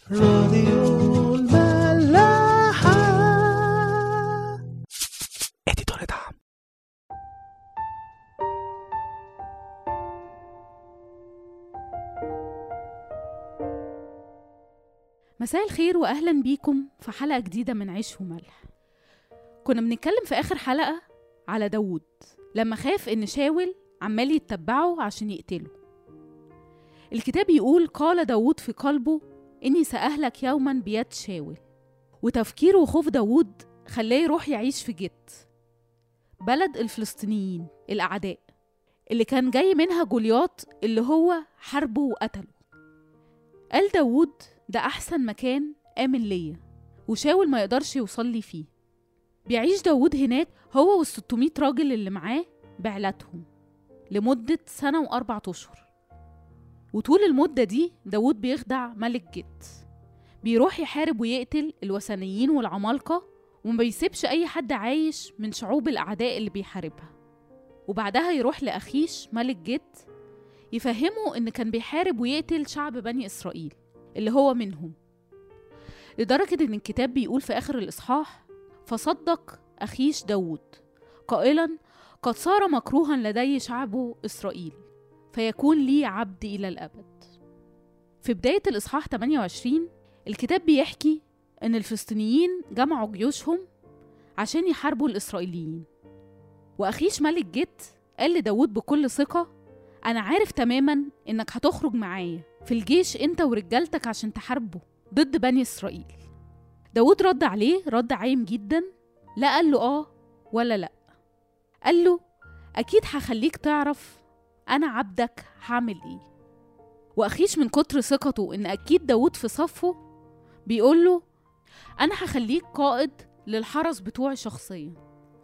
راديو الملاحة اديتور دعم مساء الخير واهلا بيكم في حلقه جديده من عيش وملح كنا بنتكلم في اخر حلقه على داوود لما خاف ان شاول عمال يتبعه عشان يقتله الكتاب يقول قال داوود في قلبه اني ساهلك يوما بيد شاول وتفكيره وخوف داوود خلاه يروح يعيش في جت بلد الفلسطينيين الاعداء اللي كان جاي منها جولياط اللي هو حاربه وقتله قال داوود ده أحسن مكان آمن ليا وشاول ما يقدرش يوصل لي فيه بيعيش داوود هناك هو والستمائة راجل اللي معاه بعلاتهم لمدة سنة وأربعة أشهر وطول المدة دي داوود بيخدع ملك جت بيروح يحارب ويقتل الوثنيين والعمالقة وما بيسيبش أي حد عايش من شعوب الأعداء اللي بيحاربها وبعدها يروح لأخيش ملك جت يفهمه إن كان بيحارب ويقتل شعب بني إسرائيل اللي هو منهم لدرجة إن الكتاب بيقول في آخر الإصحاح فصدق أخيش داود قائلا قد صار مكروها لدي شعبه إسرائيل فيكون لي عبد إلى الأبد في بداية الإصحاح 28 الكتاب بيحكي إن الفلسطينيين جمعوا جيوشهم عشان يحاربوا الإسرائيليين وأخيش ملك جت قال لداود بكل ثقة أنا عارف تماما إنك هتخرج معايا في الجيش أنت ورجالتك عشان تحاربوا ضد بني إسرائيل داود رد عليه رد عايم جدا لا قال له آه ولا لأ قال له أكيد هخليك تعرف أنا عبدك هعمل إيه وأخيش من كتر ثقته إن أكيد داود في صفه بيقول له أنا هخليك قائد للحرس بتوعي شخصيا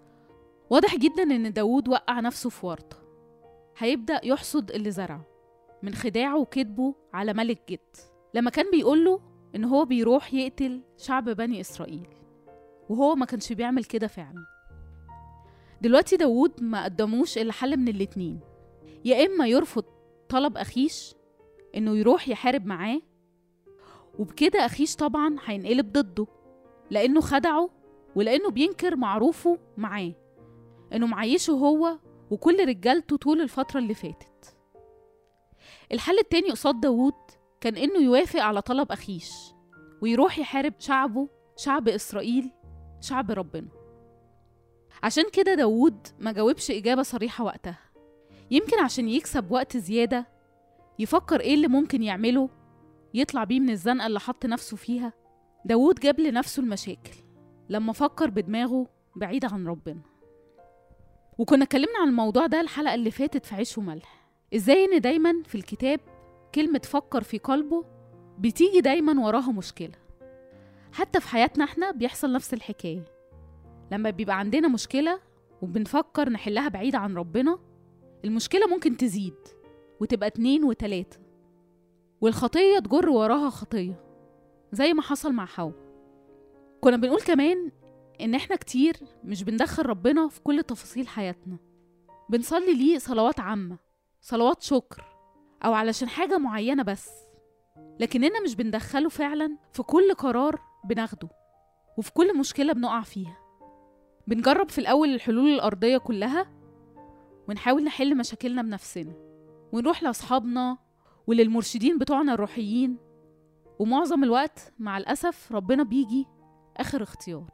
واضح جدا إن داود وقع نفسه في ورطة هيبدأ يحصد اللي زرعه من خداعه وكذبه على ملك جت لما كان بيقول له إن هو بيروح يقتل شعب بني إسرائيل وهو ما كانش بيعمل كده فعلا دلوقتي داوود ما قدموش إلا حل من الاتنين يا إما يرفض طلب أخيش إنه يروح يحارب معاه وبكده أخيش طبعا هينقلب ضده لأنه خدعه ولأنه بينكر معروفه معاه إنه معيشه هو وكل رجالته طول الفترة اللي فاتت الحل التاني قصاد داوود كان إنه يوافق على طلب أخيش ويروح يحارب شعبه شعب إسرائيل شعب ربنا عشان كده داوود ما جاوبش إجابة صريحة وقتها يمكن عشان يكسب وقت زيادة يفكر إيه اللي ممكن يعمله يطلع بيه من الزنقة اللي حط نفسه فيها داوود جاب لنفسه المشاكل لما فكر بدماغه بعيد عن ربنا وكنا اتكلمنا عن الموضوع ده الحلقة اللي فاتت في عيش وملح ازاي ان دايما في الكتاب كلمة فكر في قلبه بتيجي دايما وراها مشكلة حتى في حياتنا احنا بيحصل نفس الحكاية لما بيبقى عندنا مشكلة وبنفكر نحلها بعيد عن ربنا المشكلة ممكن تزيد وتبقى اتنين وتلاتة والخطية تجر وراها خطية زي ما حصل مع حواء كنا بنقول كمان إن إحنا كتير مش بندخل ربنا في كل تفاصيل حياتنا بنصلي ليه صلوات عامة صلوات شكر أو علشان حاجة معينة بس لكننا مش بندخله فعلا في كل قرار بناخده وفي كل مشكلة بنقع فيها بنجرب في الأول الحلول الأرضية كلها ونحاول نحل مشاكلنا بنفسنا ونروح لأصحابنا وللمرشدين بتوعنا الروحيين ومعظم الوقت مع الأسف ربنا بيجي آخر اختيار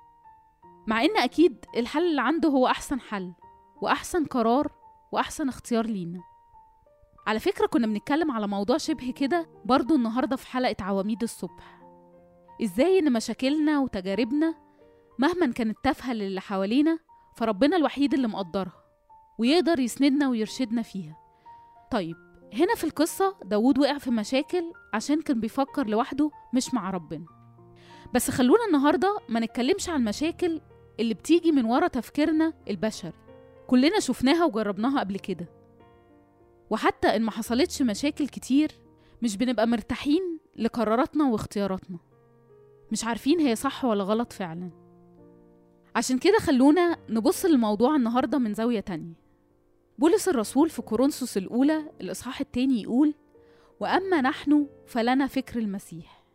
مع إن أكيد الحل اللي عنده هو أحسن حل وأحسن قرار وأحسن اختيار لينا على فكرة كنا بنتكلم على موضوع شبه كده برضو النهاردة في حلقة عواميد الصبح إزاي إن مشاكلنا وتجاربنا مهما كانت تافهة للي حوالينا فربنا الوحيد اللي مقدرها ويقدر يسندنا ويرشدنا فيها طيب هنا في القصة داود وقع في مشاكل عشان كان بيفكر لوحده مش مع ربنا بس خلونا النهاردة ما نتكلمش عن المشاكل اللي بتيجي من ورا تفكيرنا البشري كلنا شفناها وجربناها قبل كده وحتى إن ما حصلتش مشاكل كتير مش بنبقى مرتاحين لقراراتنا واختياراتنا مش عارفين هي صح ولا غلط فعلا عشان كده خلونا نبص للموضوع النهاردة من زاوية تانية بولس الرسول في كورنثوس الأولى الإصحاح التاني يقول وأما نحن فلنا فكر المسيح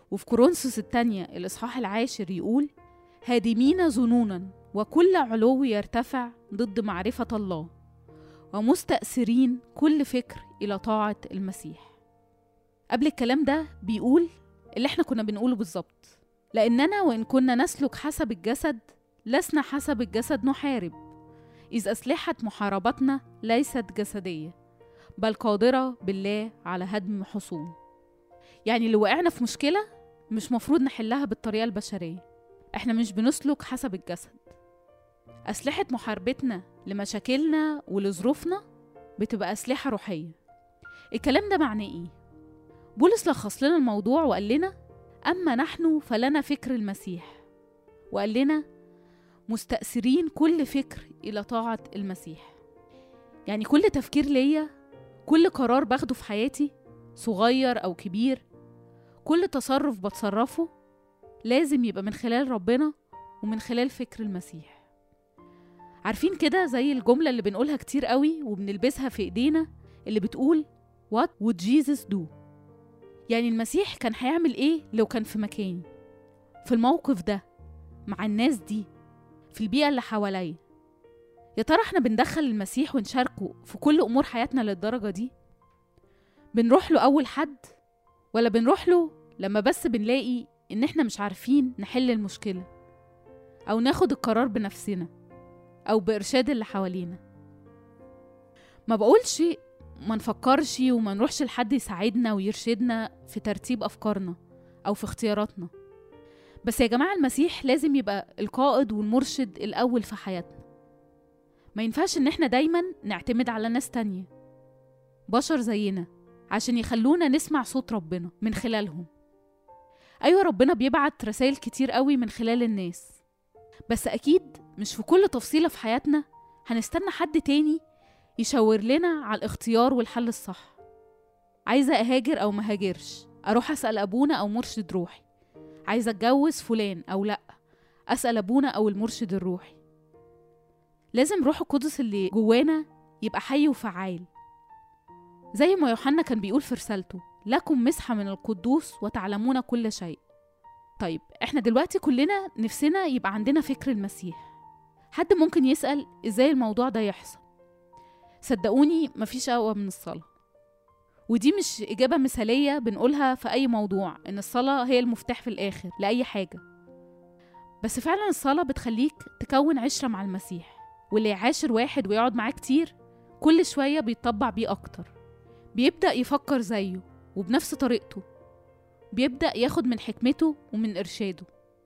وفي كورنثوس الثانية الإصحاح العاشر يقول هادمين ظنونا وكل علو يرتفع ضد معرفة الله ومستأثرين كل فكر إلى طاعة المسيح قبل الكلام ده بيقول اللي احنا كنا بنقوله بالظبط لأننا وإن كنا نسلك حسب الجسد لسنا حسب الجسد نحارب إذ أسلحة محاربتنا ليست جسدية بل قادرة بالله على هدم حصون يعني لو وقعنا في مشكلة مش مفروض نحلها بالطريقة البشرية احنا مش بنسلك حسب الجسد أسلحة محاربتنا لمشاكلنا ولظروفنا بتبقى أسلحة روحية الكلام ده معناه إيه؟ بولس لخص لنا الموضوع وقال لنا أما نحن فلنا فكر المسيح وقال لنا مستأثرين كل فكر إلى طاعة المسيح يعني كل تفكير ليا كل قرار باخده في حياتي صغير أو كبير كل تصرف بتصرفه لازم يبقى من خلال ربنا ومن خلال فكر المسيح عارفين كده زي الجملة اللي بنقولها كتير قوي وبنلبسها في ايدينا اللي بتقول What would Jesus do؟ يعني المسيح كان هيعمل ايه لو كان في مكاني في الموقف ده مع الناس دي في البيئة اللي حواليا يا ترى احنا بندخل المسيح ونشاركه في كل امور حياتنا للدرجة دي بنروح له اول حد ولا بنروح له لما بس بنلاقي ان احنا مش عارفين نحل المشكلة او ناخد القرار بنفسنا او بارشاد اللي حوالينا ما بقولش ما نفكرش وما نروحش لحد يساعدنا ويرشدنا في ترتيب افكارنا او في اختياراتنا بس يا جماعه المسيح لازم يبقى القائد والمرشد الاول في حياتنا ما ينفعش ان احنا دايما نعتمد على ناس تانية بشر زينا عشان يخلونا نسمع صوت ربنا من خلالهم ايوه ربنا بيبعت رسائل كتير قوي من خلال الناس بس اكيد مش في كل تفصيله في حياتنا هنستنى حد تاني يشاور لنا على الاختيار والحل الصح عايزة أهاجر أو مهاجرش أروح أسأل أبونا أو مرشد روحي عايزة أتجوز فلان أو لأ أسأل أبونا أو المرشد الروحي لازم روح القدس اللي جوانا يبقى حي وفعال زي ما يوحنا كان بيقول في رسالته لكم مسحة من القدوس وتعلمون كل شيء طيب احنا دلوقتي كلنا نفسنا يبقى عندنا فكر المسيح حد ممكن يسأل ازاي الموضوع ده يحصل صدقوني مفيش أقوى من الصلاة ودي مش إجابة مثالية بنقولها في أي موضوع إن الصلاة هي المفتاح في الآخر لأي حاجة بس فعلا الصلاة بتخليك تكون عشرة مع المسيح واللي يعاشر واحد ويقعد معاه كتير كل شوية بيتطبع بيه أكتر بيبدأ يفكر زيه وبنفس طريقته بيبدأ ياخد من حكمته ومن إرشاده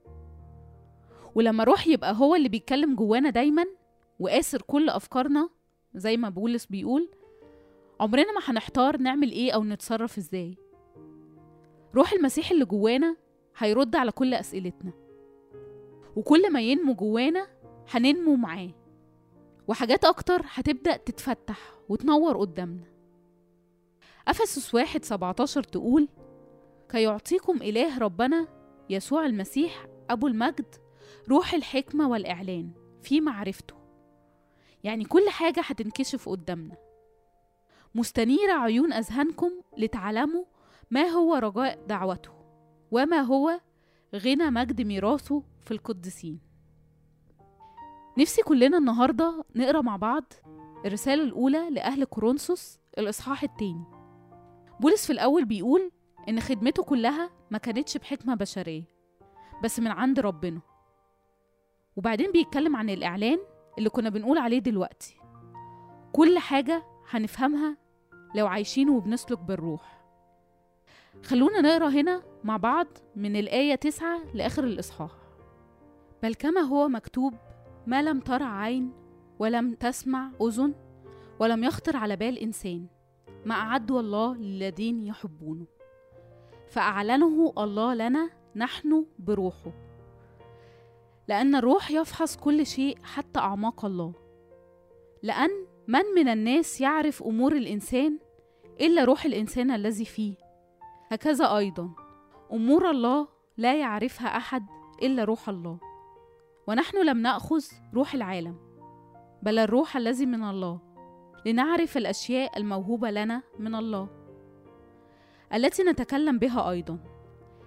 ولما روح يبقى هو اللي بيتكلم جوانا دايما وقاسر كل أفكارنا زي ما بولس بيقول عمرنا ما هنحتار نعمل ايه او نتصرف ازاي روح المسيح اللي جوانا هيرد على كل اسئلتنا وكل ما ينمو جوانا هننمو معاه وحاجات اكتر هتبدا تتفتح وتنور قدامنا افسس واحد 17 تقول كيعطيكم اله ربنا يسوع المسيح ابو المجد روح الحكمه والاعلان في معرفته يعني كل حاجة هتنكشف قدامنا مستنيرة عيون أذهانكم لتعلموا ما هو رجاء دعوته وما هو غنى مجد ميراثه في القديسين نفسي كلنا النهاردة نقرأ مع بعض الرسالة الأولى لأهل كورنثوس الإصحاح التاني بولس في الأول بيقول إن خدمته كلها ما كانتش بحكمة بشرية بس من عند ربنا وبعدين بيتكلم عن الإعلان اللي كنا بنقول عليه دلوقتي كل حاجة هنفهمها لو عايشين وبنسلك بالروح خلونا نقرا هنا مع بعض من الآية تسعة لآخر الإصحاح بل كما هو مكتوب ما لم ترى عين ولم تسمع أذن ولم يخطر على بال إنسان ما أعده الله للذين يحبونه فأعلنه الله لنا نحن بروحه لأن الروح يفحص كل شيء حتى أعماق الله لأن من من الناس يعرف أمور الإنسان إلا روح الإنسان الذي فيه هكذا أيضا أمور الله لا يعرفها أحد إلا روح الله ونحن لم نأخذ روح العالم بل الروح الذي من الله لنعرف الأشياء الموهوبة لنا من الله التي نتكلم بها أيضا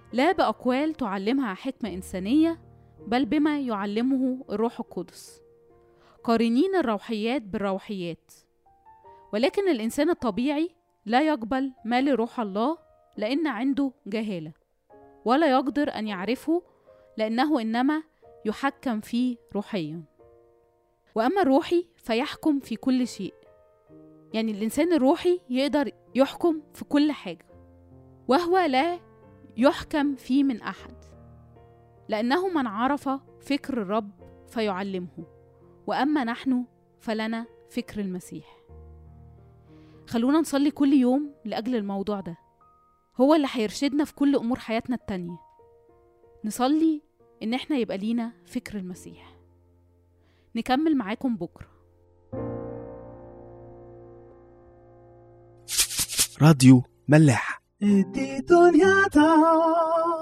لا بأقوال تعلمها حكمة إنسانية بل بما يعلمه الروح القدس قارنين الروحيات بالروحيات ولكن الإنسان الطبيعي لا يقبل ما لروح الله لأن عنده جهالة ولا يقدر أن يعرفه لأنه إنما يحكم فيه روحيا وأما الروحي فيحكم في كل شيء يعني الإنسان الروحي يقدر يحكم في كل حاجة وهو لا يحكم فيه من أحد لأنه من عرف فكر الرب فيعلمه وأما نحن فلنا فكر المسيح خلونا نصلي كل يوم لأجل الموضوع ده هو اللي هيرشدنا في كل أمور حياتنا التانية نصلي إن احنا يبقى لينا فكر المسيح نكمل معاكم بكرة راديو ملاح ادي دنيا